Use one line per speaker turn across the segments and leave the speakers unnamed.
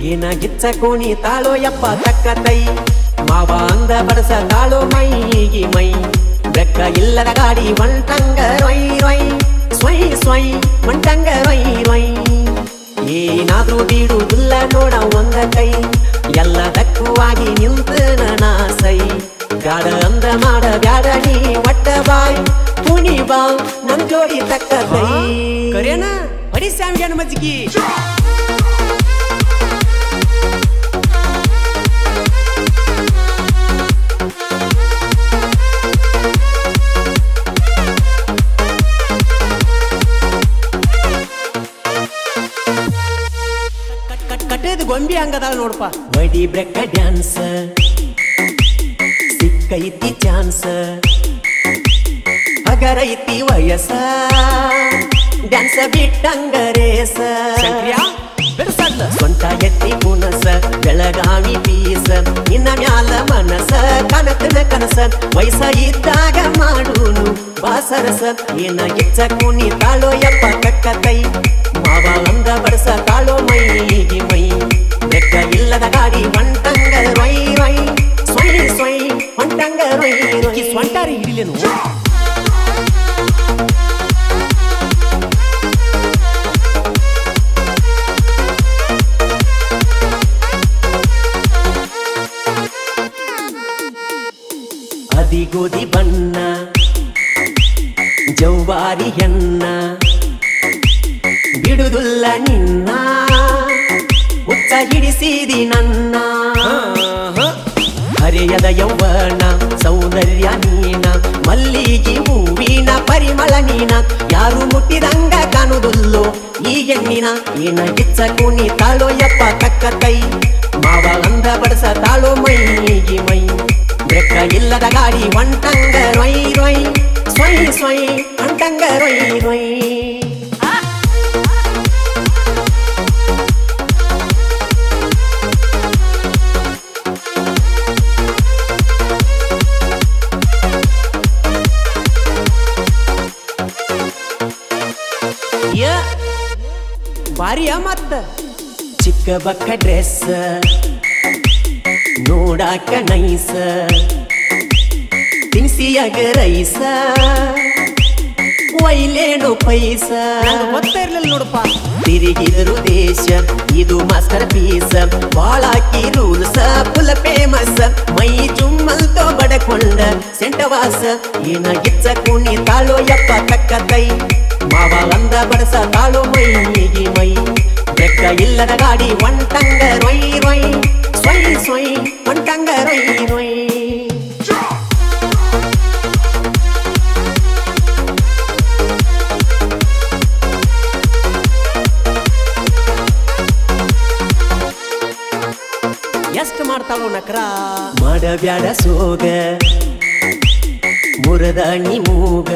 ಏನ ಗಿಚ್ಚ ಕೋಣಿ ತಾಳೋ ಯಪ್ಪ ತಕ್ಕ ತೈ ಮಾವ ಅಂದ ಬಡಸ ತಾಳೋ ಮೈಗಿ ಮೈ ಬೆಕ್ಕ ಇಲ್ಲದ ಗಾಡಿ ಒಂಟಂಗ ರೊಯ್ ರೊಯ್ ಸ್ವಯ್ ಸ್ವಯ್ ಒಂಟಂಗ ರೊಯ್ ರೊಯ್ ಏನಾದ್ರೂ ಬೀಡುವುದಿಲ್ಲ ನೋಡ ಒಂದ ಕೈ ಎಲ್ಲದಕ್ಕೂ ಆಗಿ ನಿಂತ ನಾ ಸೈ ಬ್ಯಾಡ ಅಂದ ಮಾಡ ಬ್ಯಾಡ ನೀ ಒಟ್ಟ ಬಾಯ್ ಪುಣಿ ಬಾ ನನ್ ಜೋಡಿ ತಕ್ಕ ತೈ
ಕರೇನ ಹೊಡಿ ಸ್ವಾಮಿಗೆ ಮಜ್ಜಿಗೆ ಕಟ್ಟೇದ ಗೊಂಬಿ ಹಂಗದಾಳ ನೋಡಪ್ಪ
ವಡಿ ಬ್ರೆಕ್ಕ ಡ್ಯಾನ್ಸ್ ಸಿಕ್ಕೈತಿ ಚಾನ್ಸ್ ಹಗರೈತಿ ವಯಸ್ಸ ಡ್ಯಾನ್ಸ್ ಬಿಟ್ಟಂಗ ರೇಸ
ಶಂಕ್ರಿಯ ಬಿಡ್ಸಡ್ಲ
ಸ್ವಂತ ಎತ್ತಿ ಕುನಸ ಬೆಳಗಾವಿ ಪೀಸ ನಿನ್ನ ಮ್ಯಾಲ ಮನಸ ಕನಕನ ಕನಸ ವಯಸ್ಸ ಇದ್ದಾಗ ಮಾಡೂನು ಬಾಸರಸ ಏನ ಗಿಚ್ಚ ಕುನಿ ತಾಳೋ ಯಪ್ಪ ಕಕ್ಕ ಕೈ ಮಾವ ಅಂದ ಬಡಸ ತಾಳೋ ಮೈಗಿ ಮೈ ಬೆಕ್ಕ ಇಲ್ಲದ ಗಾಡಿ ಹೊಂಟಂಗ ರೊಯ್ ರೊಯ್ ಸ್ವಯ್ ಸ್ವಯ್ ಹೊಂಟಂಗ ರೊಯ್ ರೊಯ್
ಈ ಸ್ವಂಟಾರಿ ಹಿಡಿಲೇನು
ಅದಿಗೋದಿ ಬಣ್ಣ ಜೌವಾರಿ ಹೆಣ್ಣ ಬಿಡುದುಲ್ಲ ನಿನ್ನ ಹುಚ್ಚ ಹಿಡಿಸಿದಿ ನನ್ನ ಹರೆಯದ ಯೌವನ ಸೌಂದರ್ಯ ನೀನ ಮಲ್ಲಿಗೆ ಹೂವಿನ ಪರಿಮಳ ನೀನ ಯಾರು ಮುಟ್ಟಿದಂಗ ಕಾಣುವುದಿಲ್ಲೋ ಈ ಹೆಣ್ಣಿನ ಏನ ಗಿಚ್ಚ ಕುಣಿ ತಾಳೋ ಯಪ್ಪ ತಕ್ಕ ಕೈ ಮಾವ ಅಂದ ಬಡಸ ತಾಳೋ ಮೈಗಿ ಮೈ ಬೆಕ್ಕ ಇಲ್ಲದ ಗಾಡಿ ಹೊಂಟಂಗ ರೊಯ್ ರೊಯ್ ಸ್ವಯ್ ಸ್ವಯ್ ಹೊಂಟಂಗ ರೊಯ್ ರೊಯ್
ಯ ಬಾರಿಯ ಮತ್ತ
ಚಿಕ್ಕ ಬಕ್ಕ ಡ್ರೆಸ್ ನೋಡಾಕ ನೈಸ ತಿನ್ಸಿಯಾಗ ರೈಸ ಒಯ್ಲೇನು ಪೈಸ
ನಂಗೆ ಗೊತ್ತ ಇರ್ಲಿಲ್ಲ ನೋಡಪ್ಪ
ತಿರುಗಿದರು ದೇಶ ಇದು ಮಾಸ್ಟರ್ ಪೀಸ್ ಬಾಳಾಕಿ ರೂಲ್ಸ್ ಫುಲ್ ಫೇಮಸ್ ಮೈ ಚುಮ್ಮಲ್ತೋ ಬಡಕೊಂಡ ಸೆಂಟವಾಸ ಏನ ಗಿಚ್ಚ ಕುಣಿ ತಾಳೋ ಯಪ್ಪ ಕಕ್ಕ ಕೈ ಮಾವ ಅಂದ ಬಡಸ ತಾಳೋ ಮೈಗಿ ಮೈ ಬೆಕ್ಕ ಇಲ್ಲದ ಗಾಡಿ ಒಂಟಂಗ ರೊಯ್ ರೊಯ್ ಸ್ವಯ್ ಸ್ವಯ್ ಒಂಟಂಗ ರೊಯ್ ರೊಯ್
ಎಷ್ಟು ಮಾಡ್ತಾಳೋ ನಕ್ರ
ಮಾಡಬ್ಯಾಡ ಸೋಗ ಮುರದಣಿ ಮೂಗ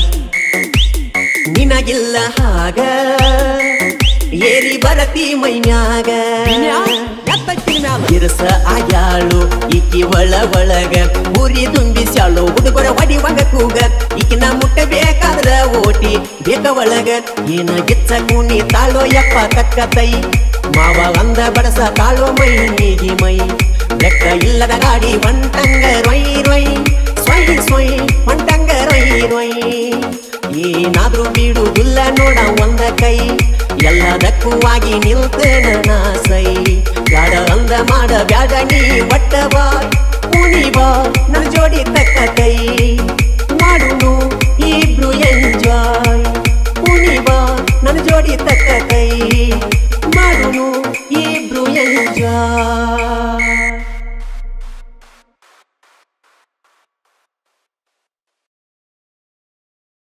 ನಿನಗಿಲ್ಲ ಹಾಗ ಏರಿ ಬರತಿ ಮೈನ್ಯಾಗ
ಎತ್ತಕ್ಕಿನ ಮ್ಯಾಲ
ಇರಸ ಆಯಾಳು ಈಕಿ ಒಳ ಒಳಗ ಉರಿ ತುಂಬಿಸ್ಯಾಳು ಹುಡುಗರ ಹೊಡಿವಂಗ ಕೂಗ ಈಕಿನ ಮುಟ್ಟಬೇಕಾದ್ರ ಓಟಿ ಬೇಕ ಒಳಗ ಏನ ಗಿಚ್ಚ ಕುಣಿ ತಾಳೋ ಯಪ್ಪ ತಕ್ಕ ತೈ ಮಾವ ಅಂದ ಬಡಸ ತಾಳೋ ಮೈಗಿ ಮೈ ಬೆಕ್ಕ ಇಲ್ಲದ ಗಾಡಿ ಹೊಂಟಂಗ ರೊಯ್ ರೊಯ್ ಸ್ವಯ್ ಸ್ವಯ್ ಹೊಂಟಂಗ ರೊಯ್ ರೊಯ್ ಏನಾದ್ರೂ ಬೀಡುವುದಿಲ್ಲ ನೋಡ ಒಂದ ಕೈ ಎಲ್ಲದಕ್ಕೂ ಆಗಿ ನಿಲ್ತೇನ ನಾ ಸೈ ಬ್ಯಾಡ ಅಂದ ಮಾಡ ಬ್ಯಾಡ ನೀ ಒಟ್ಟ ಬಾ